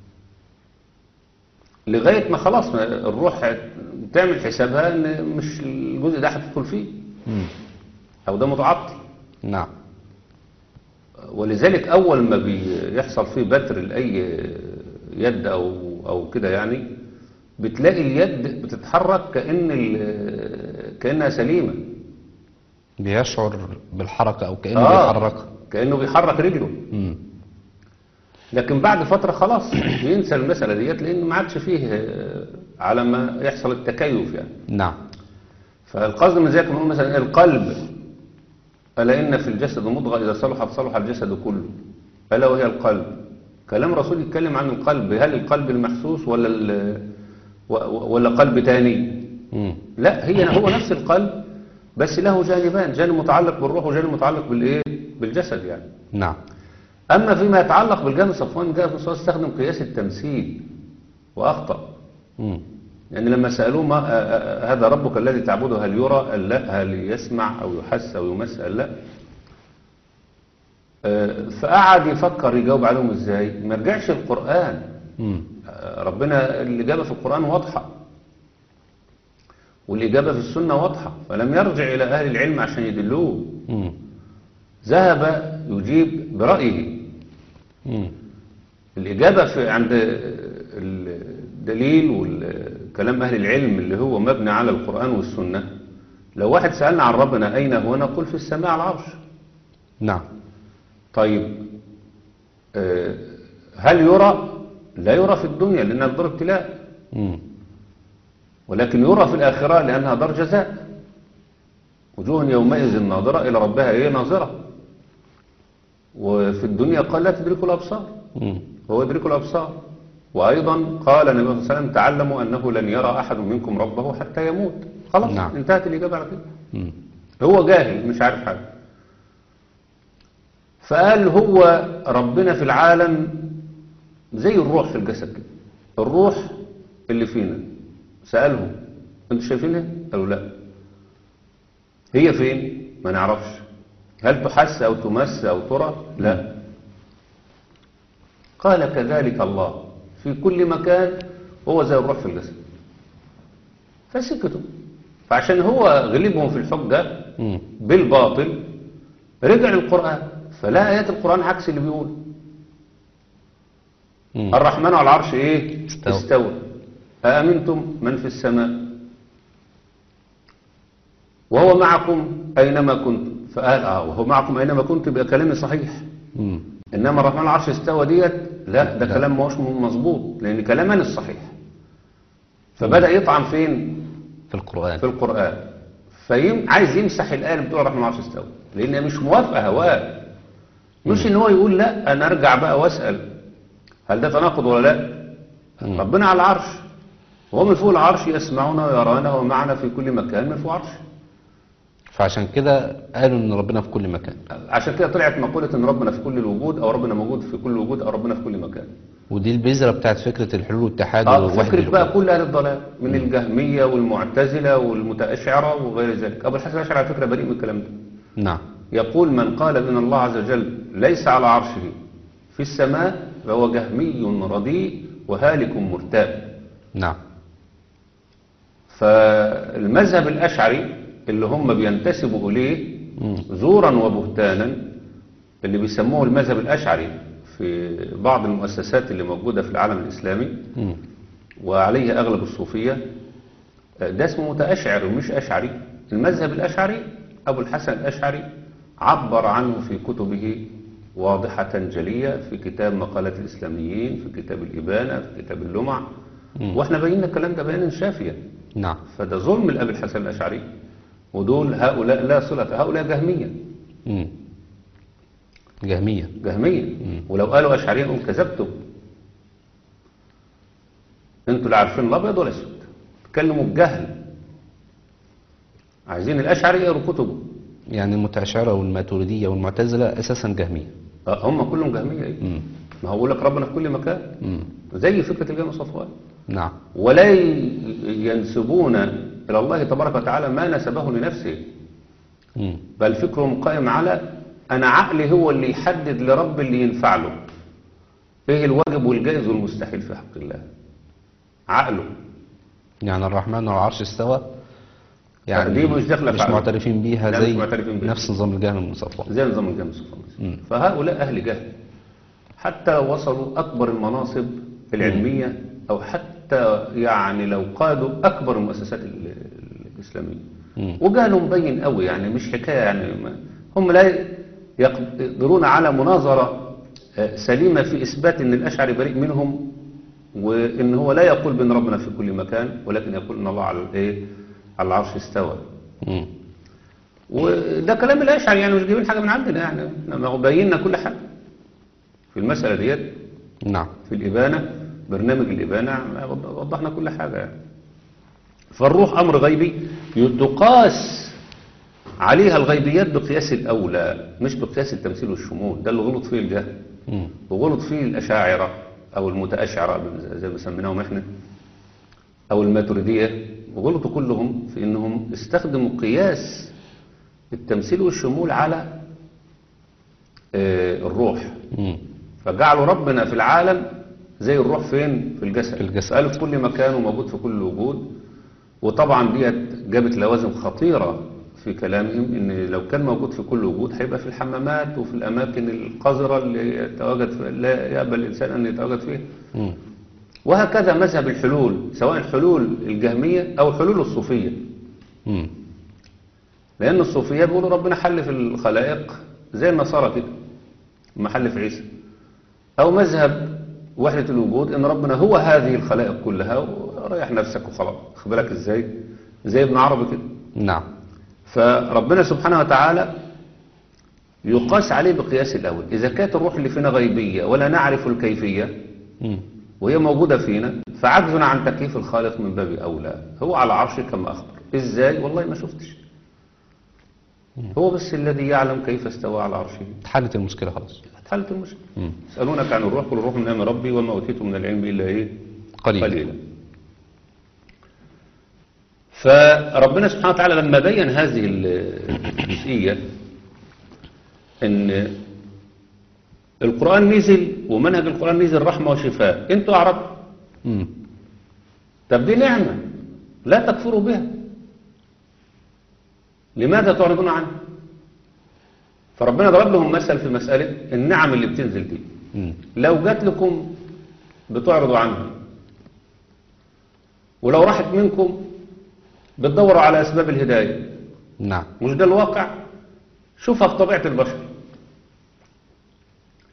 لغايه ما خلاص ما الروح تعمل حسابها ان مش الجزء ده هتدخل فيه مم. او ده متعطل نعم ولذلك اول ما بيحصل فيه بتر لاي يد او او كده يعني بتلاقي اليد بتتحرك كان ال- كانها سليمه بيشعر بالحركة أو كأنه آه، بيحركها كانه بيحرك رجله مم. لكن بعد فتره خلاص بينسى المساله ديت لان ما عادش فيه آه، على ما يحصل التكيف يعني نعم فالقصد من ذلك بنقول مثلا القلب ألا إن في الجسد مضغة إذا صلحت صلح الجسد كله ألا وهي القلب كلام رسول يتكلم عن القلب هل القلب المحسوس ولا ال- و- و- ولا قلب تاني مم. لا هي هو نفس القلب بس له جانبان جانب متعلق بالروح وجانب متعلق بالايه بالجسد يعني نعم اما فيما يتعلق بالجانب صفوان جاء في الصلاه استخدم قياس التمثيل واخطا مم. يعني لما سألوه ما آه، آه، هذا ربك الذي تعبده هل يرى قال لا هل يسمع أو يحس أو يمس قال لا آه، فقعد يفكر يجاوب عليهم ازاي ما رجعش القرآن مم. آه، ربنا الإجابة في القرآن واضحة والإجابة في السنة واضحة فلم يرجع إلى أهل العلم عشان يدلوه مم. ذهب يجيب برأيه مم. الإجابة في عند الدليل والكلام أهل العلم اللي هو مبني على القرآن والسنة لو واحد سألنا عن ربنا أين هو نقول في السماء على العرش نعم طيب آه، هل يرى لا يرى في الدنيا لأنها دار ابتلاء مم. ولكن يرى في الآخرة لأنها دار جزاء وجوه يومئذ ناظرة إلى ربها إيه ناظرة وفي الدنيا قال لا تدرك الأبصار مم. هو يدرك الأبصار وأيضا قال النبي صلى الله عليه وسلم تعلموا أنه لن يرى أحد منكم ربه حتى يموت خلاص نعم. انتهت الإجابة على كده مم. هو جاهل مش عارف حاجة فقال هو ربنا في العالم زي الروح في الجسد كده الروح اللي فينا سألهم انتوا شايفينها قالوا لا هي فين ما نعرفش هل تحس أو تمس أو ترى لا قال كذلك الله في كل مكان هو زي الروح في الجسد فسكتوا فعشان هو غلبهم في الحجة مم. بالباطل رجع للقرآن فلا آيات القرآن عكس اللي بيقول مم. الرحمن على العرش ايه استوى. استوى أأمنتم من في السماء وهو معكم أينما كنتم فقال اه وهو معكم أينما كنتم يبقى كلامي صحيح مم. إنما الرحمن على العرش استوى ديت لا ده لا. كلام ماهوش مظبوط لأن كلام أنا الصحيح فبدأ يطعن فين في القرآن في القرآن فيم عايز يمسح الآية اللي بتقول الرحمن على العرش استوى لأنها مش موافقة هواه مش إن هو يقول لا أنا أرجع بقى وأسأل هل ده تناقض ولا لا مم. ربنا على العرش وهو من فوق العرش يسمعنا ويرانا ومعنا في كل مكان من فوق عرش فعشان كده قالوا ان ربنا في كل مكان عشان كده طلعت مقولة إن ربنا في كل الوجود أو ربنا موجود في كل الوجود أو ربنا في كل مكان ودي البذرة بتاعت فكرة الحلول والاتحاد اه والوحدة فكرة بقى الوجود. كل أهل الضلال من الجهمية والمعتزلة والمتأشعرة وغير ذلك أبو الحسن الأشعري على فكرة بريء من الكلام ده نعم يقول من قال إن الله عز وجل ليس على عرشه في السماء فهو جهمي رديء وهالك مرتاب نعم فالمذهب الأشعري اللي هم بينتسبوا إليه مم. زورا وبهتانا اللي بيسموه المذهب الأشعري في بعض المؤسسات اللي موجودة في العالم الإسلامي مم. وعليه أغلب الصوفية ده اسمه متأشعر ومش أشعري المذهب الأشعري أبو الحسن الأشعري عبر عنه في كتبه واضحة جلية في كتاب مقالات الإسلاميين في كتاب الإبانة في كتاب اللمع مم. وإحنا بينا الكلام ده بيانا شافيا نعم فده ظلم لأبي الحسن الأشعري ودول هؤلاء لا صلة هؤلاء جهمية مم. جهمية جهمية ولو قالوا أشعريين نقول كذبتم انتوا لا عارفين الأبيض ولا الأسود تكلموا بجهل عايزين الأشعري يقروا كتبه يعني المتأشعرة والماتريدية والمعتزلة أساسا جهمية آه، هم كلهم جهمية إيه؟ مم. ما هو يقول لك ربنا في كل مكان مم. زي فكرة الجامع صفوان نعم ولا ي- ينسبون إلى الله تبارك وتعالى ما نسبه لنفسه مم. بل فكرهم قائم على أنا عقلي هو اللي يحدد لرب اللي ينفع له إيه الواجب والجائز والمستحيل في حق الله عقله يعني الرحمن على العرش استوى يعني دي مش داخلة في مش عقل. معترفين بيها لا، مش زي معترفين بيها. نفس نظام الجهل المصفى زي نظام الجامع صفوان مم. فهؤلاء أهل جهل حتى لو وصلوا أكبر المناصب العلمية أو حتى يعني لو قادوا أكبر المؤسسات ال- الإسلامية مم. وجهلهم مبين قوي يعني مش حكاية يعني ما- هم لا يقدرون على مناظرة آه، سليمة في إثبات أن الأشعري بريء منهم وأن هو لا يقول بأن ربنا في كل مكان ولكن يقول أن الله على الإيه على العرش استوى مم. وده كلام الأشعري يعني مش جايبين حاجة من عندنا يعني احنا ما هو بينا كل حاجة في المسألة ديت نعم في الإبانة برنامج الإبانة وضحنا كل حاجة يعني فالروح أمر غيبي تقاس عليها الغيبيات بقياس الأولى مش بقياس التمثيل والشمول ده اللي غلط فيه الجهل مم. وغلط فيه الأشاعرة أو المتأشعرة زي ما سميناهم إحنا أو الماتريدية وغلطوا كلهم في إنهم استخدموا قياس التمثيل والشمول على آه، الروح مم. فجعلوا ربنا في العالم زي الروح فين في الجسد في الجسد. قالوا في كل مكان وموجود في كل وجود وطبعا ديت جابت لوازم خطيرة في كلامهم ان لو كان موجود في كل وجود هيبقى في الحمامات وفي الاماكن القذرة اللي يتواجد في لا يقبل الانسان ان يتواجد فيها مم. وهكذا مذهب الحلول سواء الحلول الجهمية او الحلول الصوفية مم. لان الصوفية بيقولوا ربنا حل في الخلائق زي النصارى كده ما حل في عيسى او مذهب وحدة الوجود ان ربنا هو هذه الخلائق كلها وريح نفسك وخلاص خد بالك ازاي زي ابن عربي كده نعم فربنا سبحانه وتعالى يقاس عليه بقياس الاول اذا كانت الروح اللي فينا غيبية ولا نعرف الكيفية مم. وهي موجودة فينا فعجزنا عن تكييف الخالق من باب أولى هو على عرشه كما أخبر إزاي والله ما شفتش هو بس الذي يعلم كيف استوى على عرشه اتحلت المشكلة خلاص حالة المشكلة مم. يسألونك عن الروح قل الروح من أمر ربي وما أوتيتم من العلم إلا إيه قليل قليلا فربنا سبحانه وتعالى لما بين هذه الجزئية ان القرآن نزل ومنهج القرآن نزل رحمة وشفاء انتوا أعرض مم. طب دي نعمة لا تكفروا بها لماذا تعرضون عنها فربنا ضرب لهم مثل في مسألة النعم اللي بتنزل دي مم. لو جات لكم بتعرضوا عنها ولو راحت منكم بتدوروا على أسباب الهداية نعم مش ده الواقع شوفها في طبيعة البشر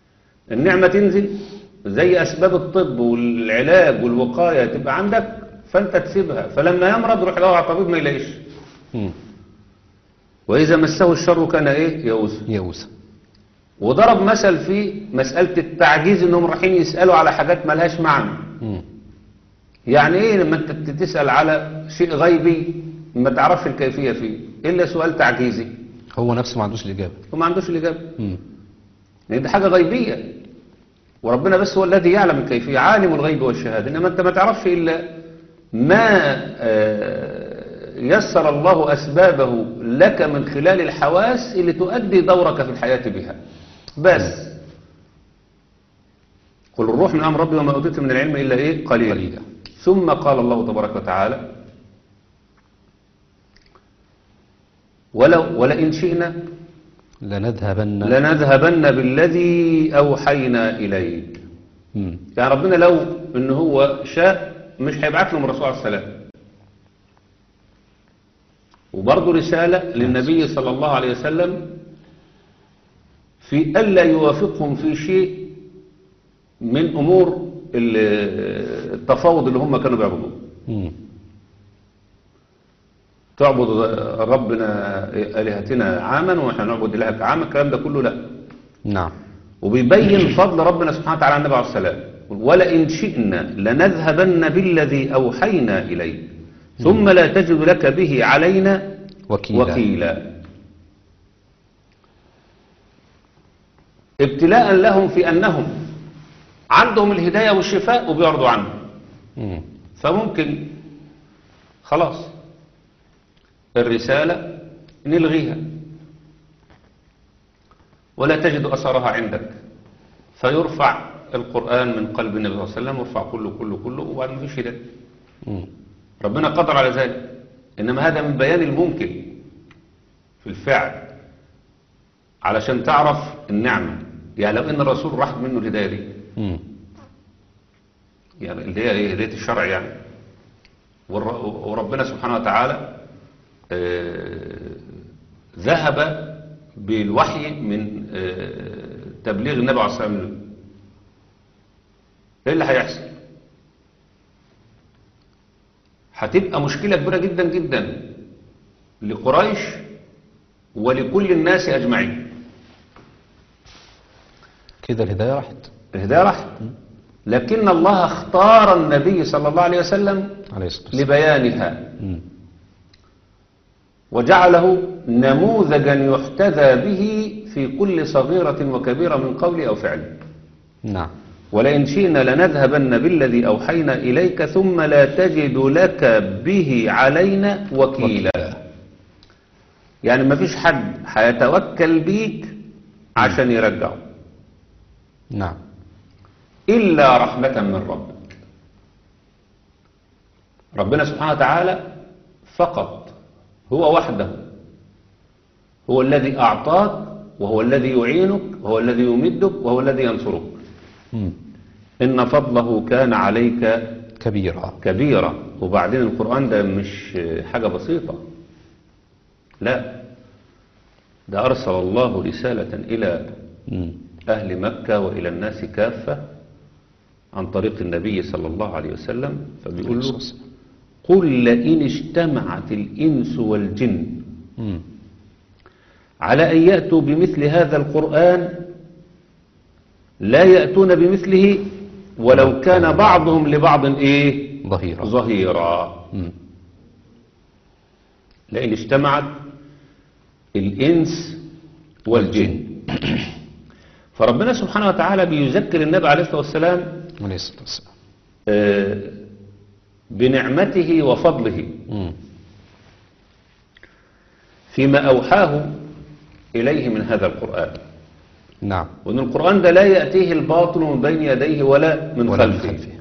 النعمة تنزل زي أسباب الطب والعلاج والوقاية تبقى عندك فانت تسيبها فلما يمرض يروح يدور على طبيب ما يلاقيش مم. واذا مسه الشر كان ايه يئوس يئوس وضرب مثل في مسألة التعجيز انهم رايحين يسألوا على حاجات ملهاش معنى مم. يعني ايه لما انت بتسأل على شيء غيبي ما تعرفش الكيفية فيه الا سؤال تعجيزي هو نفسه ما عندوش الإجابة وما عندوش الإجابة مم. لأن دي حاجة غيبية وربنا بس هو الذي يعلم الكيفية عالم الغيب والشهادة إنما أنت ما تعرفش إلا ما آه، يسر الله أسبابه لك من خلال الحواس اللي تؤدي دورك في الحياة بها بس قل الروح من أمر ربي وما أوتيت من العلم إلا إيه قليلا قليلا. ثم قال الله تبارك وتعالى ولو ولئن شئنا لنذهبن لنذهبن بالذي أوحينا إليك مم. يعني ربنا لو إن هو شاء مش هيبعت لهم الرسول عليه السلام وبرضه رسالة للنبي صلى الله عليه وسلم في ألا يوافقهم في شيء من أمور ال- التفاوض اللي هم كانوا بيعبدوه مم. تعبد ربنا آلهتنا عاما ونحن نعبد إلهك عاما الكلام ده كله لا نعم وبيبين فضل ربنا سبحانه وتعالى على النبي عليه السلام ولئن شئنا لنذهبن بالذي أوحينا إليك ثم لا تجد لك به علينا وكيلا وكيلا ابتلاء لهم في أنهم عندهم الهداية والشفاء وبيعرضوا عنه مم. فممكن خلاص الرسالة نلغيها ولا تجد أثرها عندك فيرفع القرآن من قلب النبي صلى الله عليه وسلم يرفع كله كله كله وبعد ما فيش هداية مم. ربنا قدر على ذلك إنما هذا من بيان الممكن في الفعل علشان تعرف النعمة يعني لو إن الرسول راحت منه الهداية دي مم. يعني اللي هي إيه؟ هداية الشرع يعني والر- وربنا سبحانه وتعالى آه، ذهب بالوحي من آه، تبليغ النبي عليه الصلاة والسلام له. ايه اللي هيحصل هتبقى مشكلة كبيرة جدا جدا لقريش ولكل الناس أجمعين كده الهداية راحت الهداية راحت لكن الله اختار النبي صلى الله عليه وسلم عليه الصلاة والسلام لبيانها مم. وجعله نموذجا يحتذى به في كل صغيرة وكبيرة من قول أو فعل نعم ولئن شئنا لنذهبن بالذي أوحينا إليك ثم لا تجد لك به علينا وكيلا يعني ما فيش حد هيتوكل بيك عشان يرجعه نعم إلا رحمة من ربك ربنا سبحانه وتعالى فقط هو وحده هو الذي أعطاك وهو الذي يعينك وهو الذي يمدك وهو الذي ينصرك مم. إن فضله كان عليك كبيرة كبيرة وبعدين القرآن ده مش حاجة بسيطة لا ده أرسل الله رسالة إلى مم. أهل مكة وإلى الناس كافة عن طريق النبي صلى الله عليه وسلم فبيقول له قل لئن اجتمعت الإنس والجن مم. على أن يأتوا بمثل هذا القرآن لا يأتون بمثله ولو كان بعضهم لبعض إيه ظهيرة ظهيرا مم. لئن اجتمعت الإنس والجن فربنا سبحانه وتعالى بيذكر النبي عليه الصلاة والسلام عليه الصلاة والسلام آه، بنعمته وفضله مم. فيما أوحاه إليه من هذا القرآن نعم وأن القرآن ده لا يأتيه الباطل من بين يديه ولا من ولا من خلفه خلفه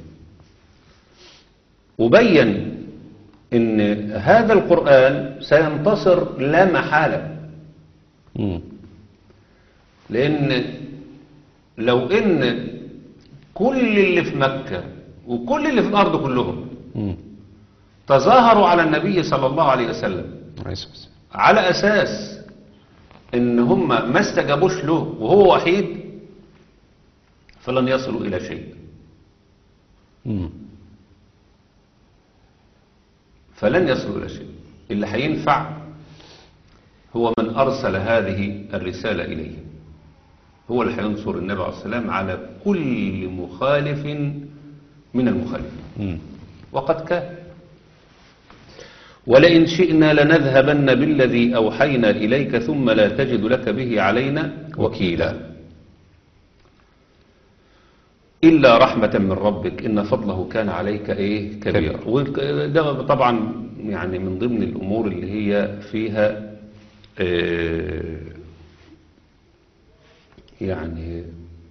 وبين أن هذا القرآن سينتصر لا محالة مم. لأن لو إن كل اللي في مكة وكل اللي في الأرض كلهم مم. تظاهروا على النبي صلى الله عليه وسلم عليه الصلاة والسلام على أساس إن هم ما استجابوش له وهو وحيد فلن يصلوا إلى شيء مم. فلن يصلوا إلى شيء اللي هينفع هو من أرسل هذه الرسالة إليه هو اللي هينصر النبي عليه السلام على كل مخالف من المخالفين مم. وقد كان ولئن شئنا لنذهبن بالذي أوحينا إليك ثم لا تجد لك به علينا وكيلا إلا رحمة من ربك إن فضله كان عليك إيه كبيرا وده طبعا يعني من ضمن الأمور اللي هي فيها آه، يعني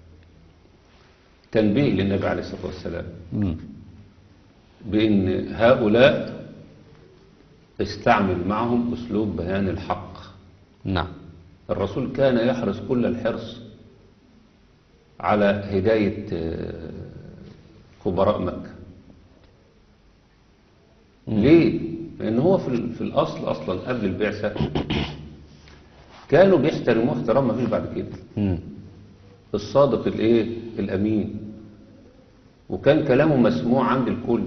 تنبيه للنبي عليه الصلاة والسلام مم. بأن هؤلاء استعمل معهم أسلوب بيان الحق نعم الرسول كان يحرص كل الحرص على هداية آه، كبراء مكة ليه؟ لأن هو في, ال- في الأصل أصلا قبل البعثة كانوا بيحترموه احترام ما فيش بعد كده مم. الصادق الايه الامين وكان كلامه مسموع عند الكل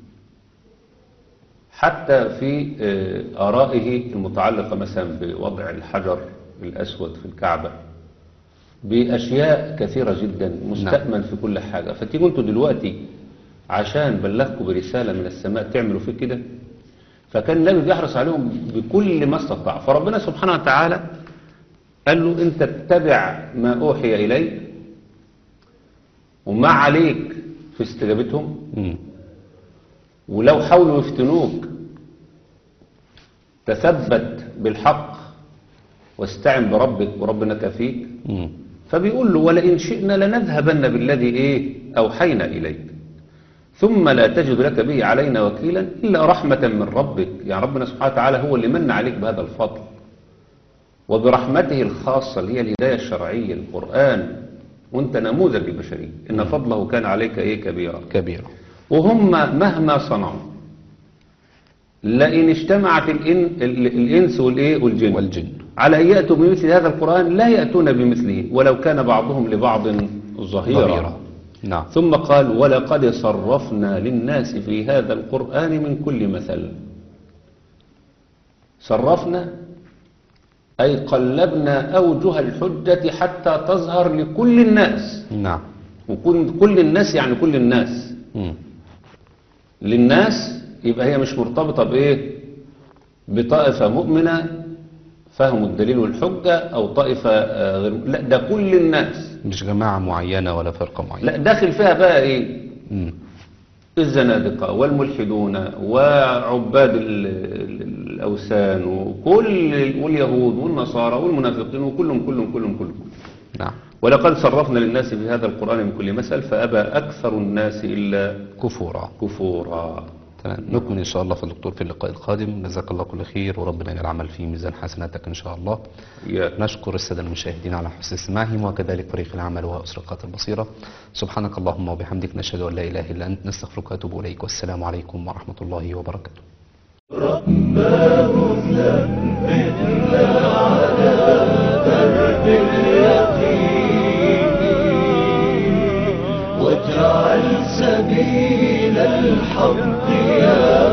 حتى في آه، آرائه المتعلقة مثلا بوضع الحجر الأسود في الكعبة بأشياء كثيرة جدا مستأمن في كل حاجة فتيجوا انتوا دلوقتي عشان بلغكم برسالة من السماء تعملوا فيه كده فكان النبي بيحرص عليهم بكل ما استطاع فربنا سبحانه وتعالى قال له انت اتبع ما اوحي اليك وما عليك في استجابتهم مم. ولو حاولوا يفتنوك تثبت بالحق واستعن بربك وربنا كفيك مم. فبيقول له ولئن شئنا لنذهبن بالذي ايه اوحينا اليك ثم لا تجد لك به علينا وكيلا الا رحمه من ربك يعني ربنا سبحانه وتعالى هو اللي من عليك بهذا الفضل وبرحمته الخاصه اللي هي الهدايه الشرعيه القران وانت نموذج البشريه ان فضله كان عليك ايه كبيرا كبيرة وهم مهما صنعوا لئن اجتمعت الإن ال- الإنس والإيه والجن والجن. على أن يأتوا بمثل هذا القرآن لا يأتون بمثله ولو كان بعضهم لبعض ظهيرا ضريرة نعم ثم قال ولقد صرفنا للناس في هذا القرآن من كل مثل صرفنا أي قلبنا أوجه الحجة حتى تظهر لكل الناس نعم وكل كل الناس يعني كل الناس مم. للناس يبقى هي مش مرتبطة بإيه بطائفة مؤمنة فهموا الدليل والحجة أو طائفة آه، غير لا ده كل الناس مش جماعة معينة ولا فرقة معينة لا داخل فيها بقى إيه مم. الزنادقة والملحدون وعباد ال- ال- الأوثان وكل واليهود والنصارى والمنافقين وكلهم كلهم كلهم كلهم نعم ولقد صرفنا للناس في هذا القرآن من كل مثل فأبى أكثر الناس إلا كفورا كفورا تمام نكمل إن شاء الله في الدكتور في اللقاء القادم جزاك الله كل خير وربنا يجعل العمل في ميزان حسناتك إن شاء الله إياك نشكر السادة المشاهدين على حسن استماعهم وكذلك فريق العمل وأسرقات البصيرة سبحانك اللهم وبحمدك نشهد أن لا إله إلا أنت نستغفرك ونتوب إليك والسلام عليكم ورحمة الله وبركاته واجعل سبيل الحق يا